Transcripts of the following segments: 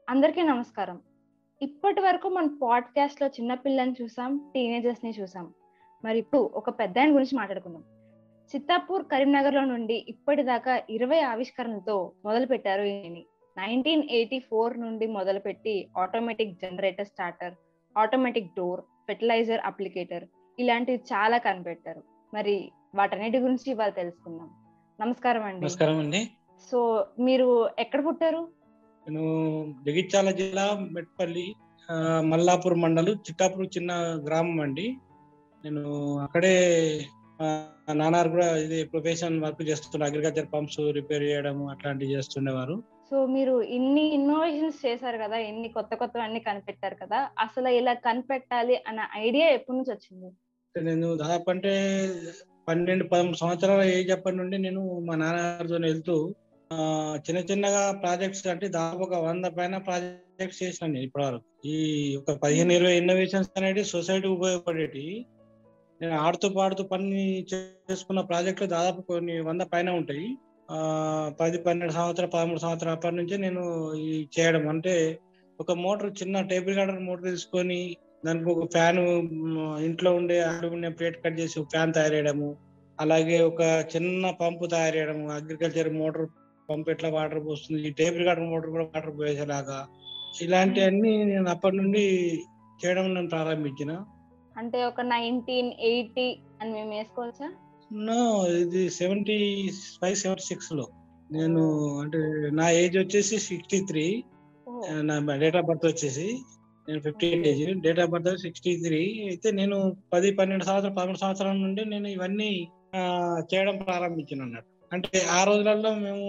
అందరికీ నమస్కారం ఇప్పటి వరకు మన పాడ్కాస్ట్ లో చిన్న పిల్లని చూసాం టీనేజర్స్ ని చూసాం మరి ఇప్పుడు ఒక పెద్ద ఆయన గురించి మాట్లాడుకుందాం చిత్తాపూర్ కరీంనగర్ లో నుండి ఇప్పటిదాకా ఇరవై ఆవిష్కరణలతో మొదలు పెట్టారు ఈయన నైన్టీన్ ఎయిటీ ఫోర్ నుండి మొదలుపెట్టి automatic generator starter automatic door fertiliser applicator ఇలాంటివి చాలా కనిపెట్టారు మరి వాటన్నిటి గురించి ఇవాళ తెలుసుకుందాం నమస్కారం అండి నమస్కారం అండి సో మీరు ఎక్కడ పుట్టారు నేను జగిత్యాల జిల్లా మెట్పల్లి ఆ, మల్లాపూర్ మండలం చిట్టాపూర్ చిన్న గ్రామం అండి నేను అక్కడే ఆ, నాన్నారు కూడా ఇది ప్రొఫెషన్ వర్క్ చేస్తుండే అగ్రికల్చర్ పంప్స్ రిపేర్ చేయడం అట్లాంటివి చేస్తుండేవారు సో మీరు ఇన్ని ఇన్నోవేషన్స్ చేశారు కదా ఇన్ని కొత్త కొత్త అన్ని కనిపెట్టారు కదా అసలు ఇలా కనిపెట్టాలి అన్న ఐడియా ఎప్పటి నుంచి వచ్చింది అంటే నేను దాదాపు అంటే పన్నెండు పదమూడు సంవత్సరాల ఏజ్ అప్పటి నుండి నేను మా నాన్నగారితో వెళ్తూ ఆ, చిన్న చిన్నగా ప్రాజెక్ట్స్ అంటే దాదాపు ఒక వంద పైన ప్రాజెక్ట్స్ చేసినాను నేను ఇప్పటివరకు ఈ ఒక పదిహేను ఇరవై ఇన్నోవేషన్స్ అనేది సొసైటీ ఉపయోగపడేటి నేను ఆడుతూ పాడుతూ పని చేసుకున్న ప్రాజెక్టులు దాదాపు కొన్ని వంద పైన ఉంటాయి ఆ పది పన్నెండు సంవత్సరాలు పదమూడు సంవత్సరాల అప్పటి నుంచి నేను ఈ చేయడం అంటే ఒక మోటార్ చిన్న టేబుల్ గార్డెన్ మోటార్ తీసుకొని దానికి ఒక ఫ్యాన్ ఇంట్లో ఉండే అల్యూమినియం ప్లేట్ కట్ చేసి ఒక ఫ్యాన్ తయారు చేయడము అలాగే ఒక చిన్న పంపు తయారు చేయడము అగ్రికల్చర్ మోటార్ పంప్ ఎట్లా వాటర్ పోస్తుంది ఈ టేబుల్ గార్డెన్ మోటార్ కూడా వాటర్ పోయేలాగా ఇలాంటివన్నీ నేను అప్పటి నుండి చేయడం నేను ప్రారంభించిన అంటే ఒక నైన్టీన్ ఎయిటీ అని మేము వేసుకోవచ్చా నో ఇది సెవెంటీ ఫైవ్ సెవెంటీ సిక్స్ లో నేను అంటే నా ఏజ్ వచ్చేసి సిక్స్టీ త్రీ ఓ, నా డేట్ ఆఫ్ బర్త్ వచ్చేసి నేను fifty age date of birth sixty three అయితే నేను పది పన్నెండు సంవత్సరాలు పదమూడు సంవత్సరాల నుండి నేను ఇవన్నీ ఆ, చేయడం ప్రారంభించిన అన్నట్టు అంటే ఆ రోజులలో మేము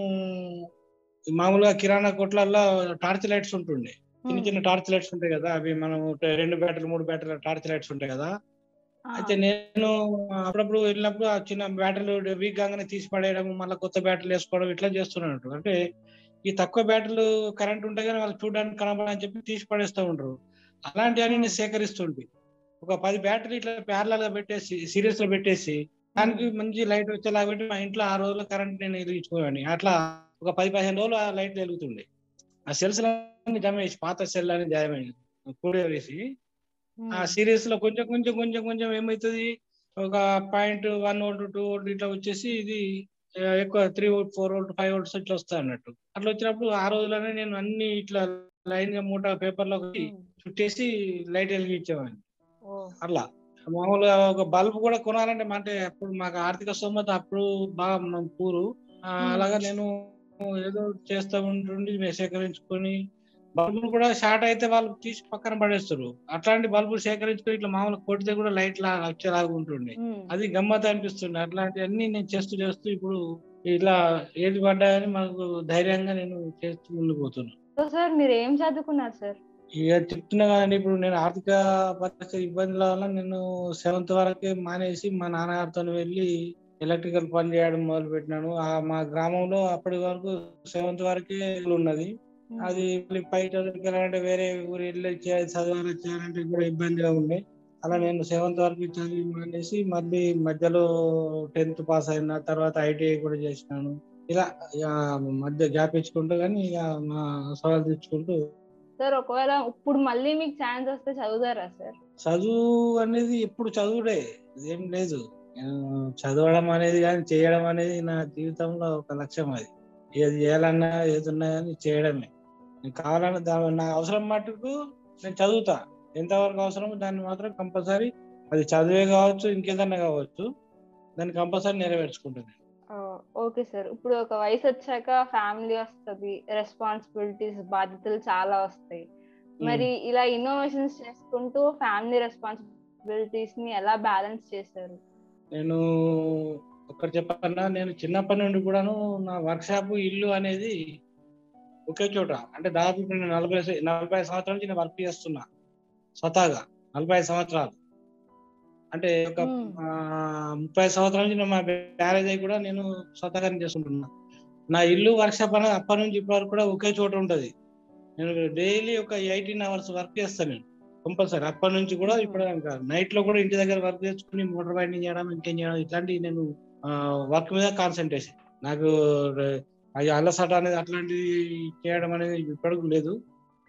మామూలుగా కిరాణా కొట్లల్లో టార్చ్ లైట్స్ ఉంటుండే చిన్న చిన్న టార్చ్ లైట్స్ ఉంటాయి కదా అవి మనం రెండు బ్యాటరీలు మూడు బ్యాటరీల టార్చ్ లైట్స్ ఉంటాయి కదా ఆ, అయితే నేను అప్పుడప్పుడు వెళ్ళినప్పుడు ఆ చిన్న బ్యాటరీలు వీక్ గానే తీసి పడేయడం మళ్ళీ కొత్త బ్యాటరీలు వేసుకోవడం ఇట్లా చేస్తున్నట్టు అంటే ఈ తక్కువ బ్యాటరీలు కరెంట్ ఉంటాయి కానీ వాళ్ళు చూడడానికి కనబడని చెప్పి తీసి పడేస్తూ ఉంటారు అలాంటివన్నీ నేను సేకరిస్తుంటే ఒక పది బ్యాటరీ ఇట్లా ప్యారలల్ గా పెట్టేసి సిరీస్ లో పెట్టేసి దానికి మంచి లైట్ వచ్చేలా పెట్టి మా ఇంట్లో ఆ రోజుల్లో కరెంట్ నేను వెలిగించుకోవాలని అట్లా ఒక పది పదిహేను రోజులు ఆ లైట్ వెలుగుతుండే ఆ సెల్స్ అన్ని జమ చేసి పాత సెల్ అని జమ కూడే వేసి ఉమ్, ఆ సిరీస్ లో కొంచెం కొంచెం కొంచెం కొంచెం ఏమవుతుంది ఒక point one volt two volt ఇట్లా వచ్చేసి ఇది ఆ, ఎక్కువ three volt four volt five volts ఇట్లా వస్తాయి అన్నట్టు అట్లా వచ్చినప్పుడు ఆ రోజులోనే నేను అన్ని ఇట్లా లైన్ గా మూట పేపర్ లో ఉమ్, చుట్టేసి లైట్ వెలిగించేవాడిని ఓ, అట్లా మామూలుగా ఒక బల్బ్ కూడా కొనాలంటే మా- అంటే అప్పుడు మాకు ఆర్థిక స్తోమత అప్పుడు బాగా మనం పూరు ఆ, Hmm. అలాగా నేను ఏదో చేస్తా ఉంటుండి మేము సేకరించుకొని బల్బులు కూడా షార్ట్ అయితే వాళ్ళు తీసి పక్కన పడేస్తారు అట్లాంటి బల్బులు సేకరించుకొని ఇట్లా మామూలు కొడితే కూడా లైట్ లా వచ్చేలాగా ఉంటుండే ఉమ్, అది గమ్మత్ అనిపిస్తుంది అట్లాంటివన్నీ నేను చేస్తూ చేస్తూ ఇప్పుడు ఇట్లా ఏది పడ్డాయని మాకు ధైర్యంగా నేను చేస్తూ ముందుకు పోతున్నాను సో సార్ మీరు ఏం చదువుకున్నారు సార్ ఇక చెప్తున్నా కదండి ఇప్పుడు నేను ఆర్థిక పరిస్థితి ఇబ్బందుల వల్ల నేను సెవెంత్ వరకే మానేసి మా నాన్నగారితో వెళ్ళి ఎలక్ట్రికల్ పని చేయడం మొదలు పెట్టినాను ఆ మా గ్రామంలో అప్పటి వరకు సెవెంత్ వరకే ఉన్నది ఉమ్, అది మళ్ళీ పై చదువుకెళ్ళాలంటే వేరే ఊరు వెళ్ళి చేయాలి చదవాలి చేయాలంటే కూడా ఇబ్బందిగా ఉండే అలా నేను సెవెంత్ వరకు చదివి మానేసి మళ్ళీ మధ్యలో టెన్త్ పాస్ అయిన తర్వాత ఐటీఐ కూడా చేసినాను ఇలా ఇక మధ్య గ్యాప్ ఇచ్చుకుంటూ కానీ ఇక మా సవాల్ తెచ్చుకుంటూ సార్ ఒకవేళ ఇప్పుడు మళ్ళీ మీకు ఛాన్స్ వస్తే చదువుతారా సార్ చదువు అనేది ఎప్పుడు చదువుడే ఏం లేదు నేను చదవడం అనేది కానీ చేయడం అనేది నా జీవితంలో ఒక లక్ష్యం అది ఏది చేయాలన్నా ఏది ఉన్నా కానీ చేయడమే నేను కావాలన్నా దా- నా అవసరం మటుకు నేను చదువుతా ఎంతవరకు అవసరమో దాన్ని మాత్రం కంపల్సరీ అది చదివే కావచ్చు ఇంకేదన్నా కావచ్చు దాన్ని కంపల్సరీ నెరవేర్చుకుంటుంది ఓకే సార్ ఇప్పుడు ఒక వయసు వచ్చాక ఫ్యామిలీ వస్తది రెస్పాన్సిబిలిటీస్ బాధ్యతలు చాలా వస్తాయి మరి ఇలా ఇన్నోవేషన్స్ చేసుకుంటూ ఫ్యామిలీ రెస్పాన్సిబిలిటీస్ ని ఎలా బ్యాలెన్స్ చేశారు నేను ఒకటి చెప్పన్నా నేను చిన్నప్పటి నుండి కూడాను నా వర్క్ షాప్ ఇల్లు అనేది ఒకే చోట అంటే దాదాపు ఇప్పుడు నేను నలభై స- నలభై సంవత్సరాల నుంచి నేను వర్క్ చేస్తున్నా స్వతహాగా నలభై సంవత్సరాలు అంటే ఒక Hmm. ఆ, ముప్పై సంవత్సరాల నుంచి నేను మా మ్యారేజ్ అయ్యి కూడా నేను స్వతహాగా చేసుకుంటున్నా నా ఇల్లు వర్క్ షాప్ అనేది అప్పటి నుంచి ఇప్పటి వరకు కూడా ఒకే చోట ఉంటది నేను డైలీ ఒక ఎయిటీన్ అవర్స్ వర్క్ చేస్తాను నేను కంపల్సరీ అప్పటి నుంచి కూడా Hmm. ఇప్పుడు కాదు నైట్ లో కూడా ఇంటి దగ్గర వర్క్ చేసుకుని మోటార్ బైండింగ్ చేయడం ఇంకేం చేయడం ఇట్లాంటివి నేను వర్క్ మీద కాన్సన్ట్రేషన్ నాకు అది అలసట అనేది అట్లాంటివి చేయడం అనేది ఇప్పటికి లేదు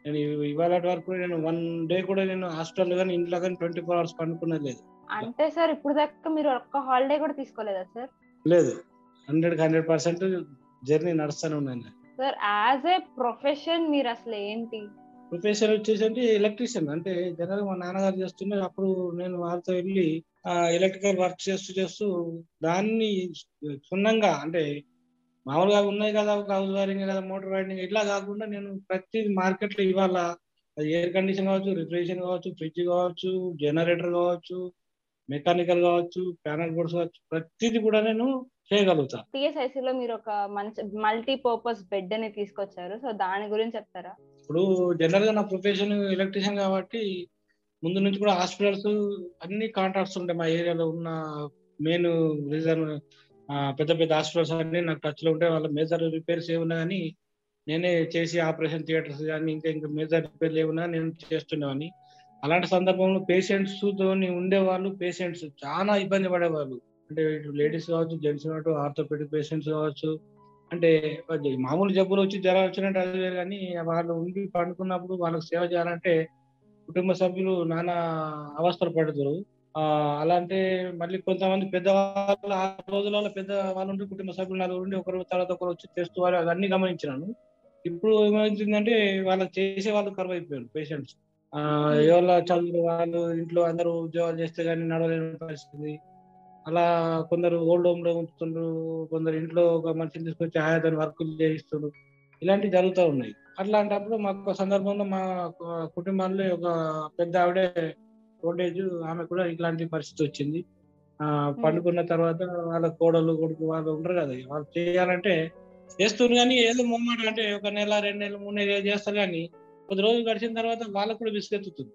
నేను ఇ- ఇవాళ వరకు నేను వన్ డే కూడా నేను హాస్పిటల్ కానీ ఇంట్లో కానీ ట్వంటీ ఫోర్ అవర్స్ పండుకున్నది లేదు అంటే సార్ ఇప్పుడు దాకా మీరు ఒక్క హాలిడే కూడా తీసుకోలేదా సార్ లేదు హండ్రెడ్ హండ్రెడ్ పర్సెంట్ జర్నీ నడుస్తూనే ఉన్నాను సార్ యాజ్ ఏ ప్రొఫెషన్ మీరు అసలు ఏంటి ప్రొఫెసర్ వచ్చేసి అంటే ఎలక్ట్రీషియన్ అంటే జనరల్ మా నాన్నగారు చేస్తుండే అప్పుడు నేను వారితో వెళ్ళి ఎలక్ట్రికల్ వర్క్ చేస్తూ చేస్తూ దాన్ని క్షుణ్ణంగా అంటే మామూలుగా ఉన్నాయి కదా హౌస్ వైరింగ్ కదా మోటార్ వైరింగ్ ఇట్లా కాకుండా నేను ప్రతి మార్కెట్ లో ఇవాళ అది ఎయిర్ కండిషన్ కావచ్చు రిఫ్రిజరేషన్ కావచ్చు ఫ్రిడ్జ్ కావచ్చు జనరేటర్ కావచ్చు మెకానికల్ కావచ్చు ప్యానల్ బోర్డ్స్ కావచ్చు ప్రతిది కూడా నేను చేయగలుగుతా TSIC లో మీరు ఒక మంచి మల్టీ పర్పస్ బెడ్ అని తీసుకొచ్చారు సో దాని గురించి చెప్తారా ఇప్పుడు జనరల్ గా నా ప్రొఫెషన్ ఎలక్ట్రీషియన్ కాబట్టి ముందు నుంచి కూడా హాస్పిటల్స్ అన్ని కాంట్రాక్ట్స్ ఉంటాయి మా ఏరియాలో ఉన్న మెయిన్ రీజన్ పెద్ద పెద్ద హాస్పిటల్స్ అన్ని నాకు టచ్ లో ఉంటాయి వాళ్ళ మేజర్ రిపేర్స్ ఏమున్నా కానీ నేనే చేసి ఆపరేషన్ థియేటర్స్ కానీ ఇంకా ఇంకా మేజర్ రిపేర్లు ఏమున్నా నేను చేస్తుండేవాడిని అలాంటి సందర్భంలో పేషెంట్స్ తోని ఉండేవాళ్ళు పేషెంట్స్ చాలా ఇబ్బంది పడేవాళ్ళు అంటే ఇటు లేడీస్ కావచ్చు జెంట్స్ కావచ్చు ఆర్థోపెడిక్ పేషెంట్స్ కావచ్చు అంటే అది మామూలు జబ్బులు వచ్చి జ్వరం వచ్చినట్టు అది వేరు కానీ వాళ్ళు ఉండి పండుకున్నప్పుడు వాళ్ళకి సేవ చేయాలంటే కుటుంబ సభ్యులు నానా అవస్థలు పడుతారు ఆ అలా అంటే మళ్ళీ కొంతమంది పెద్దవాళ్ళు ఆ రోజులలో పెద్ద వాళ్ళు ఉండి కుటుంబ సభ్యులు నలుగురు ఉండి ఒకరు తర్వాత ఒకరు వచ్చి చేస్తూ వారు అవన్నీ గమనించినాను ఇప్పుడు ఏమైందంటే వాళ్ళకి చేసే వాళ్ళు కరువు అయిపోయారు పేషెంట్స్ ఆ ఎవరి చదువు వాళ్ళు ఇంట్లో అందరూ ఉద్యోగాలు చేస్తే కానీ నడవలేని పరిస్థితి అలా కొందరు ఓల్డ్ హోమ్ లో ఉంచుతుండ్రు కొందరు ఇంట్లో ఒక మనిషిని తీసుకొచ్చి ఆయాతని వర్కులు చేయిస్తుండ్రు ఇలాంటివి జరుగుతూ ఉన్నాయి అట్లాంటప్పుడు మాకు ఒక సందర్భంలో మా కు- కుటుంబాల్లో ఒక పెద్ద ఆవిడే ఓల్డేజ్ ఆమె కూడా ఇలాంటి పరిస్థితి వచ్చింది ఆ పండుకున్న తర్వాత వాళ్ళ కోడలు కొడుకు వాళ్ళు ఉండరు కదా వాళ్ళు చేయాలంటే చేస్తున్నారు కానీ ఏదో మొమ్మాట అంటే ఒక నెల రెండు నెలలు మూడు నెలలు చేస్తారు కానీ కొద్ది రోజులు గడిచిన తర్వాత వాళ్ళకు కూడా విసుగెత్తుతుంది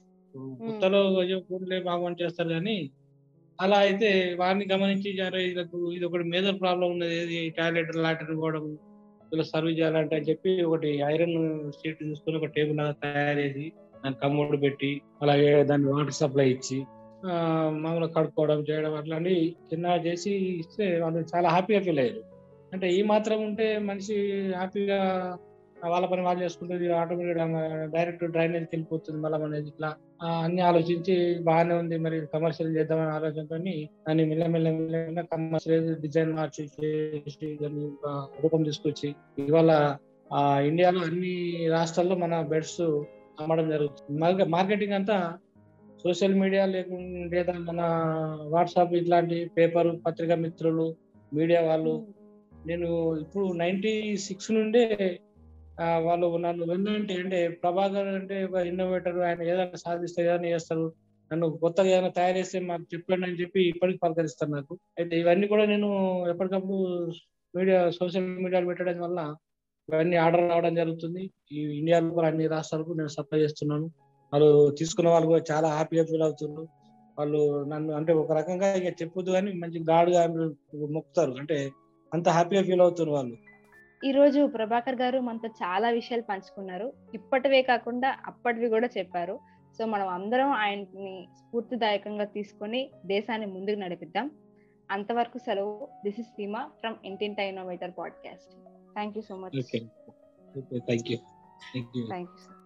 కొత్తలో అయ్యో కూడలే బాబు అని చేస్తారు కానీ అలా అయితే వారిని గమనించి "అరే, వీళ్ళకు ఇది ఒకటి మేజర్ ప్రాబ్లం ఉన్నది ఏది టాయిలెట్ లాటరీ పోవడం ఇలా సర్వీస్ చేయాలంటే అని చెప్పి ఒకటి ఐరన్ షీట్ తీసుకొని ఒక టేబుల్ లాగా తయారు చేసి దాన్ని కమ్మోడు పెట్టి అలాగే దాన్ని వాటర్ సప్లై ఇచ్చి ఆ, మామూలుగా కడుక్కోవడం చేయడం అట్లాంటి చిన్నగా చేసి ఇస్తే వాళ్ళు చాలా హ్యాపీగా ఫీల్ అయ్యారు అంటే ఈ మాత్రం ఉంటే మనిషి హ్యాపీగా వాళ్ళ పని వాళ్ళు చేసుకుంటుంది ఆటోమేటిక్ డైరెక్ట్ డ్రైనేజ్ వెళ్ళిపోతుంది మళ్ళీ అనేది ఇట్లా ఆ, అన్ని ఆలోచించి బాగానే ఉంది మరి కమర్షియల్ చేద్దామనే ఆలోచనతో దాన్ని మెల్లమెల్ల మెల్లమెల్ల కమర్షియల్ డిజైన్ మార్చి చేసి దాన్ని ఒక రూపం తీసుకొచ్చి ఇవాళ ఆ ఇండియాలో అన్ని రాష్ట్రాల్లో మన బెడ్స్ అమ్మడం జరుగుతుంది మార్కెటింగ్ అంతా సోషల్ మీడియా లేకుండా లేదా మన వాట్సాప్ ఇట్లాంటి పేపర్ పత్రికా మిత్రులు మీడియా వాళ్ళు నేను ఇప్పుడు నైన్టీ సిక్స్ నుండే ఆ, వాళ్ళు నన్ను వెన్నంటే అంటే ప్రభాకర్ అంటే ఒక ఇన్నోవేటర్ ఆయన ఏదైనా సాధిస్తే ఏదైనా చేస్తారు నన్ను కొత్తగా ఏదైనా తయారు చేస్తే మాకు చెప్పండి అని చెప్పి ఇప్పటికి పలకరిస్తారు నాకు అయితే ఇవన్నీ కూడా నేను ఎప్పటికప్పుడు మీడియా సోషల్ మీడియాలో పెట్టడం వల్ల ఇవన్నీ ఆర్డర్ రావడం జరుగుతుంది ఈ ఇండియాలో కూడా అన్ని రాష్ట్రాలకు నేను సప్లై చేస్తున్నాను వాళ్ళు తీసుకున్న వాళ్ళు కూడా చాలా హ్యాపీగా ఫీల్ అవుతున్నారు వాళ్ళు నన్ను అంటే ఒక రకంగా ఇక చెప్పొద్దు కానీ మంచి గాడుగా మొక్కుతారు అంటే అంత హ్యాపీగా ఫీల్ అవుతున్నారు వాళ్ళు ఈ రోజు ప్రభాకర్ గారు మనతో చాలా విషయాలు పంచుకున్నారు ఇప్పటివే కాకుండా అప్పటివి కూడా చెప్పారు సో మనం అందరం ఆయన్ని స్ఫూర్తిదాయకంగా తీసుకొని దేశాన్ని ముందుకు నడిపిద్దాం అంతవరకు సెలవు this is Seema from Intinta innovator podcast thank you so much okay okay thank you thank you thank you sir